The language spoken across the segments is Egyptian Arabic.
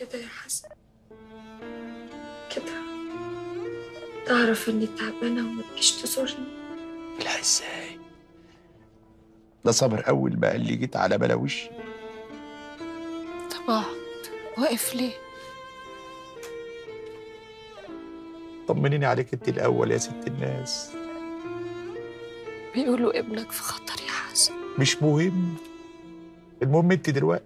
كده يا حسن كده تعرف اني تعبانة وما تجيش تزورني لا ازاي ده صبر اول بقى اللي جيت على بلا وشي طب اقعد واقف ليه طمنيني عليك انت الاول يا ست الناس بيقولوا ابنك في خطر يا حسن مش مهم المهم انت دلوقتي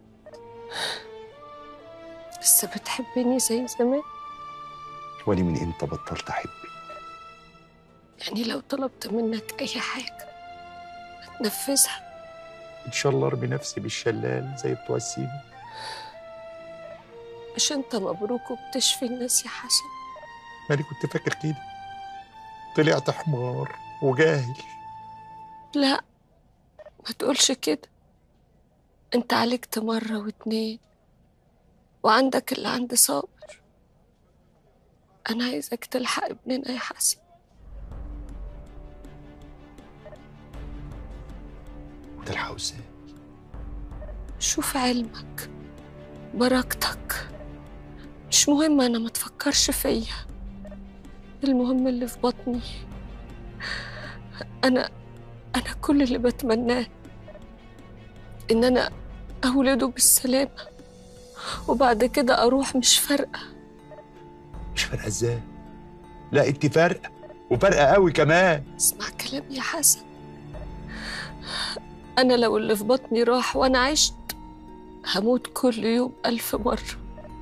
لسه بتحبني زي زمان وانا من امتى بطلت احبك يعني لو طلبت منك اي حاجة هتنفذها ان شاء الله ارمي نفسي بالشلال زي بتوع السيما مش انت مبروك وبتشفي الناس يا حسن مالي كنت فاكر كده طلعت حمار وجاهل لا ما تقولش كده انت عالجت مرة واتنين وعندك اللي عند صابر انا عايزك تلحق ابننا يا حسن تلحقوا ازاي شوف علمك بركتك مش مهم انا ما تفكرش فيا المهم اللي في بطني انا انا كل اللي بتمناه ان انا اولده بالسلامه وبعد كده اروح مش فارقه مش فارقه ازاي لا انت فارقه وفارقه قوي كمان اسمع كلامي يا حسن انا لو اللي في بطني راح وانا عشت هموت كل يوم الف مره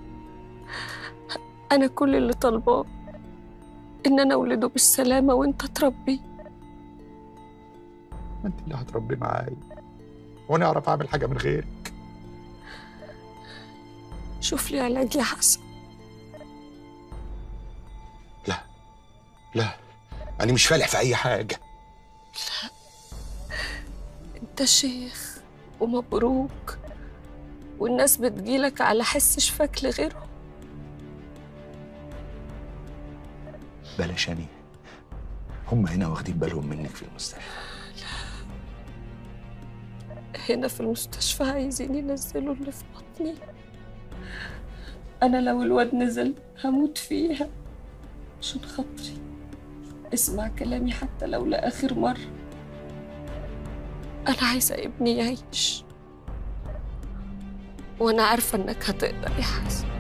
انا كل اللي طالباه ان انا اولده بالسلامه وانت تربيه ما انت اللي هتربي معايا وانا اعرف اعمل حاجه من غيرك شوف لي علاج يا حسن لا لا انا مش فالح في اي حاجه انت شيخ ومبروك والناس بتجيلك على حس شفاك لغيرهم بلاش أني هم هنا واخدين بالهم منك في المستشفى هنا في المستشفى عايزين ينزلوا اللي في بطني انا لو الواد نزل هموت فيها عشان خاطري اسمع كلامي حتى لو لاخر مره انا عايزه ابني يعيش وانا عارفه انك هتقدر يا حسن